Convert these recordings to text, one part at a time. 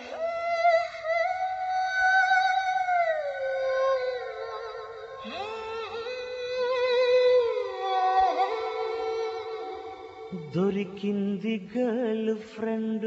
దొరికింది girl friend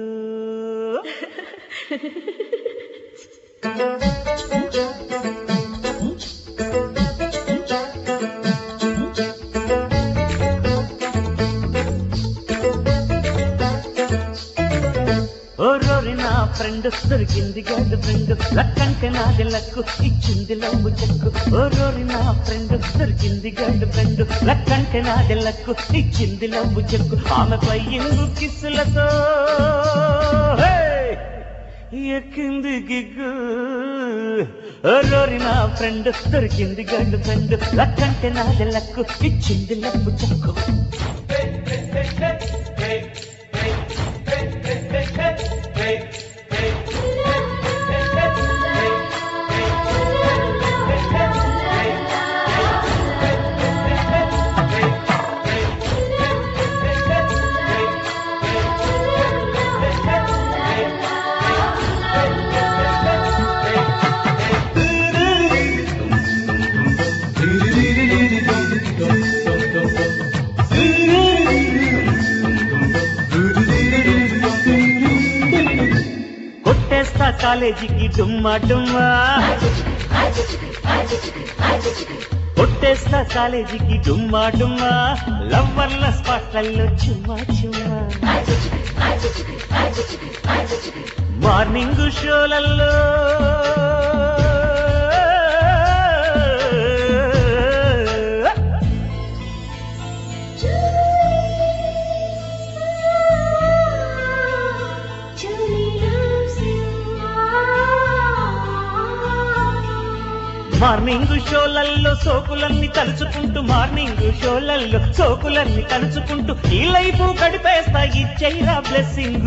ఓ రోరి నా friend దొరికింది గర్ల్ ఫ్రెండ్ లక్కంటే నాది లక్కు ఇచ్చింది లవ్వు చెక్కు ఓ రోరి నా ఫ్రెండ్ దొరికింది గర్ల్ ఫ్రెండ్ లక్కంటే నాది లక్కు ఇచ్చింది లవ్వు చెక్కు ఆమె పయ్యింగు కిస్సులతో హే! ఎక్కింది గిగ్గు ఓ రోరి నా ఫ్రెండ్ దొరికింది గర్ల్ ఫ్రెండ్ లక్కంటే నాది లక్కు ఇచ్చింది లవ్వు చెక్కు కొట్టేస్తా కాలేజీకి డుమ్మా డుమ్మా కొట్టేస్తా కాలేజీకి డుమ్మా డుమ్మా లవ్వర్ల స్పాట్లలో చుమ్మా చుమ్మా మార్నింగ్ షోలల్లో మార్నింగ్ షోలల్లో సోకులన్నీ తలుచుకుంటూ మార్నింగ్ షోలల్లో సోకులన్నీ తలుచుకుంటూ ఈ లైఫ్ గడిపేస్తా ఇచ్చైరా బ్లెస్సింగ్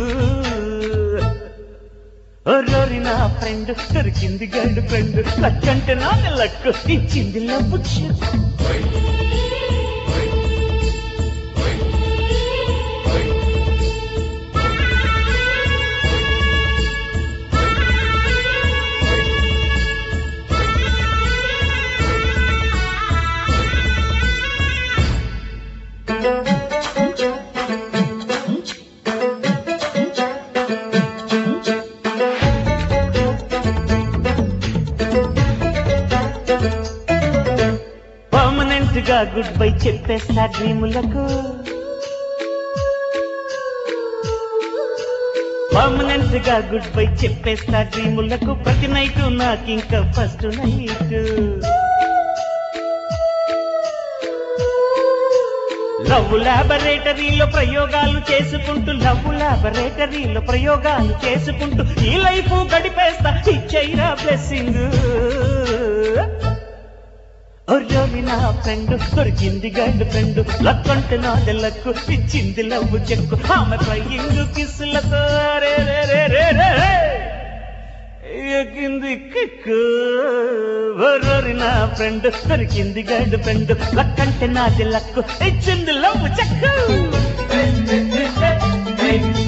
రోరి నా ఫ్రెండ్ దొరికింది గర్ల్ ఫ్రెండ్ లక్కంటే నా లక్ ఇచ్చింది లవ్ పర్మనెంట్ గా గుడ్ బై చెప్పేస్తా డ్రీములకు పర్మనెంట్ గా గుడ్ బై చెప్పేస్తా డ్రీములకు ప్రతి నైట్ నాకు ఇంకా ఫస్ట్ నైట్ లవ్ లాబొరేటరీలో ప్రయోగాలు చేసుకుంటూ లవ్ లాబొరేటరీలో ప్రయోగాలు చేసుకుంటూ ఈ లైఫ్ గడిపేస్తా ఇచ్చైరా బ్లెస్సింగ్ ఒర్రోని నా ఫ్రెండ్ దొరికింది గండు ఫ్రెండ్ లక్ అంటే నాది లక్కు ఇచ్చింది లవ్వు చెక్కు ఆమె పయ్యింగు కిస్సులతో రే రే రే రే రే రే. ఎక్కింది కిక్కు ఒర్రోని నా ఫ్రెండ్ దొరికింది గండు ఫ్రెండ్ లక్ అంటే నాది లక్కు ఇచ్చింది లవ్వు చెక్కు